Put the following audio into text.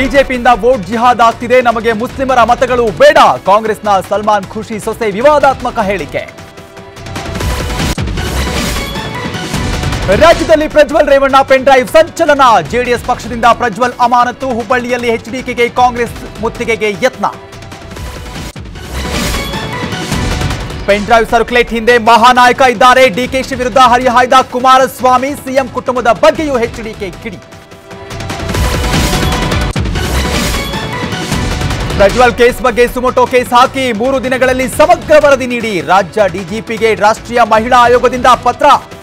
ಬಿಜೆಪಿಯಿಂದ ವೋಟ್ ಜಿಹಾದ್ ಆಗ್ತಿದೆ ನಮಗೆ ಮುಸ್ಲಿಮರ ಮತಗಳು ಬೇಡ ಕಾಂಗ್ರೆಸ್ನ ಸಲ್ಮಾನ್ ಖುಷಿ ಸೊಸೆ ವಿವಾದಾತ್ಮಕ ಹೇಳಿಕೆ ರಾಜ್ಯದಲ್ಲಿ ಪ್ರಜ್ವಲ್ ರೇವಣ್ಣ ಪೆನ್ ಡ್ರೈವ್ ಸಂಚಲನ ಜೆಡಿಎಸ್ ಪಕ್ಷದಿಂದ ಪ್ರಜ್ವಲ್ ಅಮಾನತು ಹುಬ್ಬಳ್ಳಿಯಲ್ಲಿ ಎಚ್ಡಿಕೆಗೆ ಕಾಂಗ್ರೆಸ್ ಮುತ್ತಿಗೆಗೆ ಯತ್ನ ಪೆನ್ ಡ್ರೈವ್ ಸರ್ಕ್ಯುಲೇಟ್ ಹಿಂದೆ ಮಹಾನಾಯಕ ಇದ್ದಾರೆ ಡಿಕೆಶಿ ವಿರುದ್ಧ ಹರಿಹಾಯ್ದ ಕುಮಾರಸ್ವಾಮಿ ಸಿಎಂ ಕುಟುಂಬದ ಬಗ್ಗೆಯೂ ಎಚ್ಡಿಕೆ ಕಿಡಿ ಪ್ರಜ್ವಲ್ ಕೇಸ್ ಬಗ್ಗೆ ಸುಮೋಟೋ ಕೇಸ್ ಹಾಕಿ ಮೂರು ದಿನಗಳಲ್ಲಿ ಸಮಗ್ರ ವರದಿ ನೀಡಿ ರಾಜ್ಯ ಡಿಜಿಪಿಗೆ ರಾಷ್ಟ್ರೀಯ ಮಹಿಳಾ ಆಯೋಗದಿಂದ ಪತ್ರ